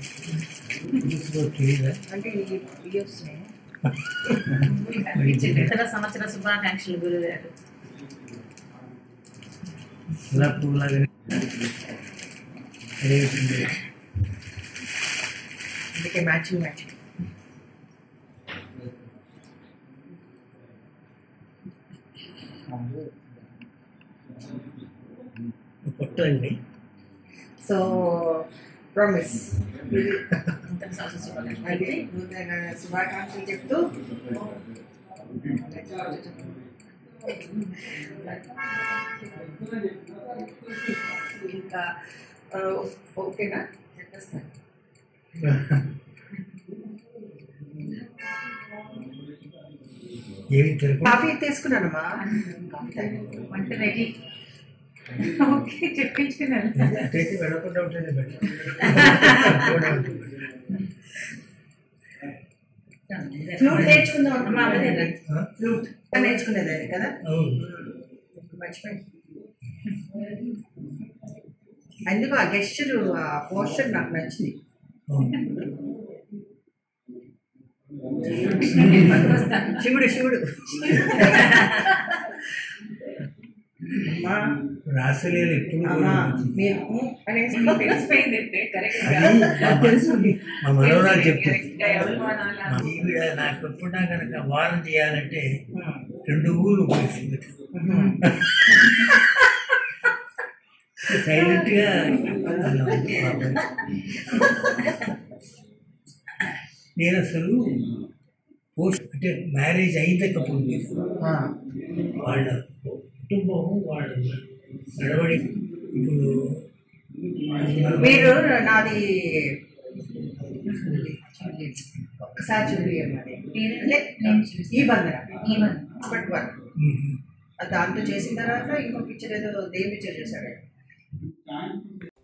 తెలియదా అంటే ఇవి ఇవి వస్తున్నాయి నూతన సంవత్సర శుభాకాంక్షలు గురుగారు ఇలా పువ్వులాగా తెలియకుండా అందుకే మ్యాచింగ్ మ్యాచింగ్ కొట్టండి సో ప్రామిస్ నూతన సంవత్సర శుభాకాంక్షలు అది నూతన శుభాకాంక్షలు చెప్తూ ఇంకా ఆ, ఓకేనా చెప్పేస్తాను ఏమి తెలుపు కాఫీ తీసుకున్నానమ్మా కాఫీ తాగి. వంట రెడీ ఓకే చెప్పించుకున్నాను అటైతే వెళ్ళకుండా ఉంటుంది బెటర్ ఫ్లూట్ నేర్చుకుందాం అమ్మా, అదే రా. ఫ్లూట్ నేర్చుకునేది కదా అవును మర్చిపోయింది అందుకు ఆ గెస్చర్ ఆ పోస్టర్ నాకు నచ్చింది అవును శివుడు శివుడు అమ్మా రాసలేదు ఎప్పుడు అమ్మా మీరు ఊ అనేసి తెలిసిపోయింది కరెక్ట్ అది నాకు తెలుసు మా మనవరాలు చెప్తుంది ఇంకా ఎవరు వాడాలా? మా ఈవిడ నాకు ఎప్పుడా కనుక వారం చేయాలంటే రెండు ఊరు ఉపయోగిస్తుంది సైలెంట్ గా అలా ఉంది పాపం. నేను అసలు పోస్ట్ అంటే మ్యారేజ్ అయినప్పుడు ఆ, వాళ్ళ కుటుంబం వాళ్ళ నడవడి ఇప్పుడు మీరు నాది ఒక్కసారి చూడండి అన్నది పేరు నేను చూసి ఈ బందర ఏమన్నా బట్ వన్ మ్మ్. దాంతో చేసిన తర్వాత ఇంకో పిక్చర్ ఏదో దేవి పిక్చర్ చేశాడు